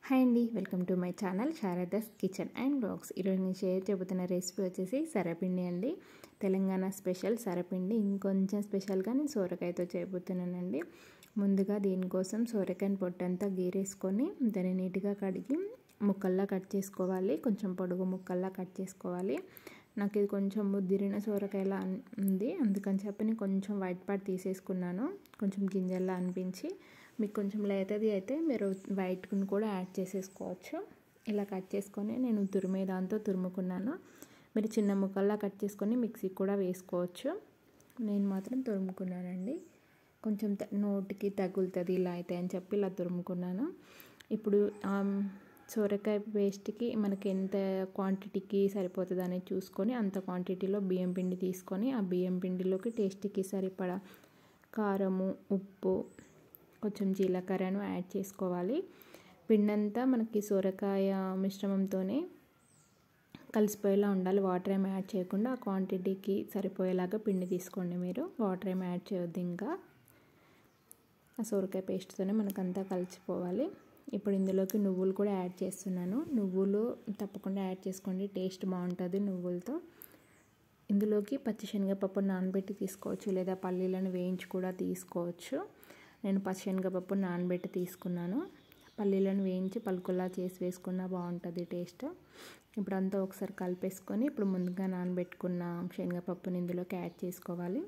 hi అండి welcome to my channel Sharada's kitchen and blogs ఈరోజు నేను షేర్ చెబుతున్న రెసిపీ వచ్చేసి సరపిండి అండి తెలంగాణ స్పెషల్ సరపిండి ఇంకొంచెం స్పెషల్గా నేను సోరకాయతో చేయబోతున్నానండి ముందుగా దీనికోసం సోరకాయని పొట్టంతా గీరేసుకొని దాన్ని నీట్గా కడిగి ముక్కల్లా కట్ చేసుకోవాలి కొంచెం పొడుగు ముక్కల్లా కట్ చేసుకోవాలి నాకు ఇది కొంచెం ముద్దిరిన సోరకాయలా ఉంది అందుకని చెప్పి నేను కొంచెం వైట్ పార్ట్ తీసేసుకున్నాను కొంచెం గింజల్లా అనిపించి మీకు కొంచెం లేతది అయితే మీరు వైట్ని కూడా యాడ్ చేసేసుకోవచ్చు ఇలా కట్ చేసుకొని నేను తురిమే దాంతో తురుముకున్నాను మీరు చిన్న ముక్కల్లా కట్ చేసుకొని మిక్సీకి కూడా వేసుకోవచ్చు నేను మాత్రం తురుముకున్నానండి కొంచెం నోటికి తగులుతుంది ఇలా అయితే అని చెప్పి ఇలా తురుముకున్నాను ఇప్పుడు సోరకాయ పేస్ట్కి మనకి ఎంత క్వాంటిటీకి సరిపోతుంది అనేది చూసుకొని అంత క్వాంటిటీలో బియ్యం పిండి తీసుకొని ఆ బియ్యం పిండిలోకి టేస్ట్కి సరిపడా కారము ఉప్పు కొంచెం జీలకర్రను యాడ్ చేసుకోవాలి పిండి అంతా మనకి సొరకాయ మిశ్రమంతోనే కలిసిపోయేలా ఉండాలి వాటర్ ఏమి యాడ్ చేయకుండా ఆ క్వాంటిటీకి సరిపోయేలాగా పిండి తీసుకోండి మీరు వాటర్ ఏమి యాడ్ చేయొద్దు ఇంకా ఆ సొరకాయ పేస్ట్తోనే మనకంతా కలిసిపోవాలి ఇప్పుడు ఇందులోకి నువ్వులు కూడా యాడ్ చేస్తున్నాను నువ్వులు తప్పకుండా యాడ్ చేసుకోండి టేస్ట్ బాగుంటుంది నువ్వులతో ఇందులోకి పచ్చిశనగపప్పు నానబెట్టి తీసుకోవచ్చు లేదా పల్లీలను వేయించి కూడా తీసుకోవచ్చు నేను పచ్చిశనగపప్పు నానబెట్టి తీసుకున్నాను పల్లీలను వేయించి పలుకుల్లా చేసి వేసుకున్నా బాగుంటుంది టేస్ట్ ఇప్పుడు అంతా ఒకసారి కలిపేసుకొని ఇప్పుడు ముందుగా నానబెట్టుకున్న శనగపప్పుని ఇందులోకి యాడ్ చేసుకోవాలి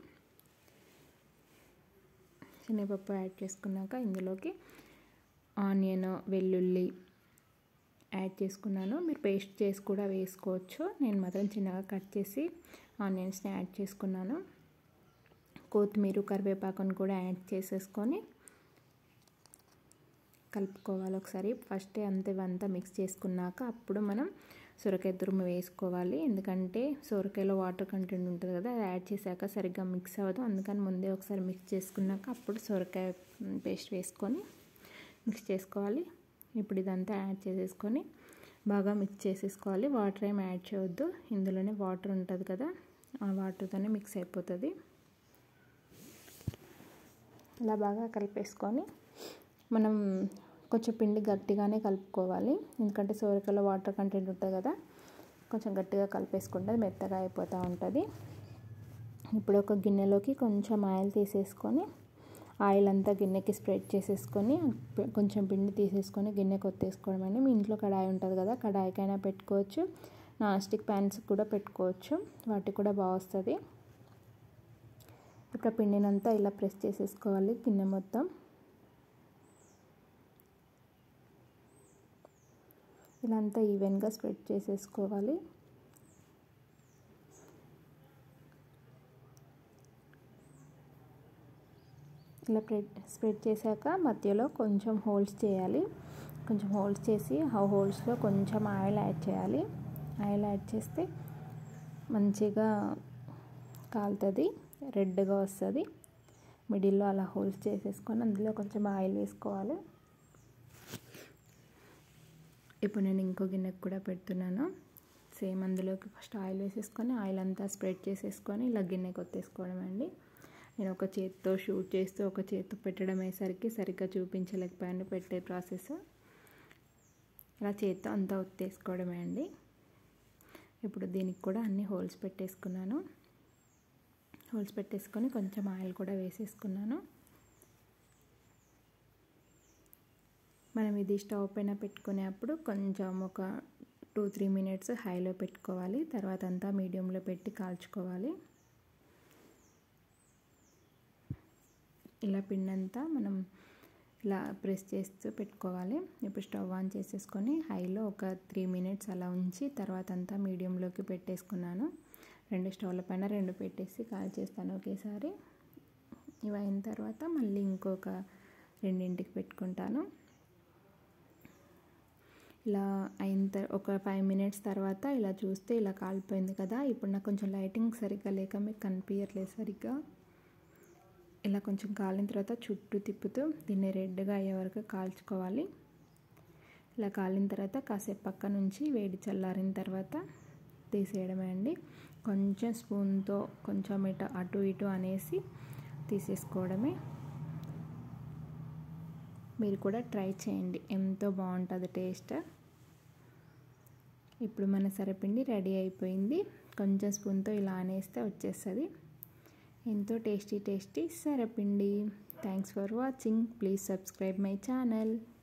శనగపప్పు యాడ్ చేసుకున్నాక ఇందులోకి ఆనియన్ వెల్లుల్లి యాడ్ చేసుకున్నాను మీరు పేస్ట్ చేసి కూడా వేసుకోవచ్చు నేను మాత్రం చిన్నగా కట్ చేసి ఆనియన్స్ని యాడ్ చేసుకున్నాను కొత్తిమీర కరివేపాకును కూడా యాడ్ చేసేసుకొని కలుపుకోవాలి ఒకసారి ఫస్ట్ అంతే అంతా మిక్స్ చేసుకున్నాక అప్పుడు మనం సొరకాయ తురుము వేసుకోవాలి ఎందుకంటే సొరకాయలో వాటర్ కంటెంట్ ఉంటుంది కదా అది యాడ్ చేశాక సరిగ్గా మిక్స్ అవ్వదు అందుకని ముందే ఒకసారి మిక్స్ చేసుకున్నాక అప్పుడు సొరకాయ పేస్ట్ వేసుకొని మిక్స్ చేసుకోవాలి ఇప్పుడు ఇదంతా యాడ్ చేసేసుకొని బాగా మిక్స్ చేసేసుకోవాలి వాటర్ ఏం యాడ్ చేయొద్దు ఇందులోనే వాటర్ ఉంటుంది కదా ఆ వాటర్తోనే మిక్స్ అయిపోతుంది ఇలా బాగా కలిపేసుకొని మనం కొంచెం పిండి గట్టిగానే కలుపుకోవాలి ఎందుకంటే సోరకాయలో వాటర్ కంటెంట్ ఉంటుంది కదా కొంచెం గట్టిగా కలిపేసుకుంటే మెత్తగా అయిపోతూ ఉంటుంది ఇప్పుడు ఒక గిన్నెలోకి కొంచెం ఆయిల్ తీసేసుకొని ఆయిల్ అంతా గిన్నెకి స్ప్రెడ్ చేసేసుకొని కొంచెం పిండి తీసేసుకొని గిన్నెకి ఒత్తేసుకోవడం అండి మీ ఇంట్లో కడాయి ఉంటుంది కదా కడాయికైనా పెట్టుకోవచ్చు నాన్ స్టిక్ ప్యాన్స్ కూడా పెట్టుకోవచ్చు వాటికి కూడా బాగా వస్తుంది ఇప్పుడు పిండినంతా ఇలా ప్రెస్ చేసేసుకోవాలి గిన్నె మొత్తం ఇలా అంతా ఈవెన్గా స్ప్రెడ్ చేసేసుకోవాలి ఇలా స్ప్రెడ్ చేశాక మధ్యలో కొంచెం హోల్స్ చేయాలి కొంచెం హోల్స్ చేసి ఆ హోల్స్లో కొంచెం ఆయిల్ యాడ్ చేయాలి ఆయిల్ యాడ్ చేస్తే మంచిగా కాలుతుంది రెడ్గా వస్తుంది మిడిల్లో అలా హోల్స్ చేసేసుకొని అందులో కొంచెం ఆయిల్ వేసుకోవాలి ఇప్పుడు నేను ఇంకో గిన్నెకు కూడా పెడుతున్నాను సేమ్ అందులోకి ఫస్ట్ ఆయిల్ వేసేసుకొని ఆయిల్ అంతా స్ప్రెడ్ చేసేసుకొని ఇలా గిన్నెకి ఒత్తేసుకోవడం అండి నేను ఒక చేతితో షూట్ చేస్తూ ఒక చేతితో పెట్టడం అయ్యేసరికి సరిగ్గా చూపించలేకపోయాను పెట్టే ప్రాసెస్ ఇలా చేతితో అంతా ఒత్తేసుకోవడమే అండి ఇప్పుడు దీనికి కూడా అన్ని హోల్స్ పెట్టేసుకున్నాను హోల్స్ పెట్టేసుకొని కొంచెం ఆయిల్ కూడా వేసేసుకున్నాను మనం ఇది స్టవ్ పైన పెట్టుకునేప్పుడు కొంచెం ఒక టూ త్రీ మినిట్స్ హైలో పెట్టుకోవాలి తర్వాత అంతా మీడియంలో పెట్టి కాల్చుకోవాలి ఇలా పిండంతా మనం ఇలా ప్రెస్ చేస్తూ పెట్టుకోవాలి ఇప్పుడు స్టవ్ ఆన్ చేసేసుకొని హైలో ఒక త్రీ మినిట్స్ అలా ఉంచి తర్వాత అంతా మీడియంలోకి పెట్టేసుకున్నాను రెండు స్టవ్ల పైన రెండు పెట్టేసి కాల్ చేస్తాను ఒకేసారి ఇవి అయిన తర్వాత మళ్ళీ ఇంకొక రెండింటికి పెట్టుకుంటాను ఇలా అయిన ఒక ఫైవ్ మినిట్స్ తర్వాత ఇలా చూస్తే ఇలా కాలిపోయింది కదా ఇప్పుడు నాకు కొంచెం లైటింగ్ సరిగ్గా లేక మీకు కనిపించట్లేదు సరిగ్గా ఇలా కొంచెం కాలిన తర్వాత చుట్టూ తిప్పుతూ దీన్ని రెడ్గా అయ్యే వరకు కాల్చుకోవాలి ఇలా కాలిన తర్వాత కాసేపు పక్క నుంచి వేడి చల్లారిన తర్వాత తీసేయడమే అండి కొంచెం స్పూన్తో కొంచెం ఇటు అటు ఇటు అనేసి తీసేసుకోవడమే మీరు కూడా ట్రై చేయండి ఎంతో బాగుంటుంది టేస్ట్ ఇప్పుడు మన సరపిండి రెడీ అయిపోయింది కొంచెం స్పూన్తో ఇలా అనేస్తే వచ్చేస్తుంది ఎంతో tasty tasty sarvapindi thanks for watching please subscribe my channel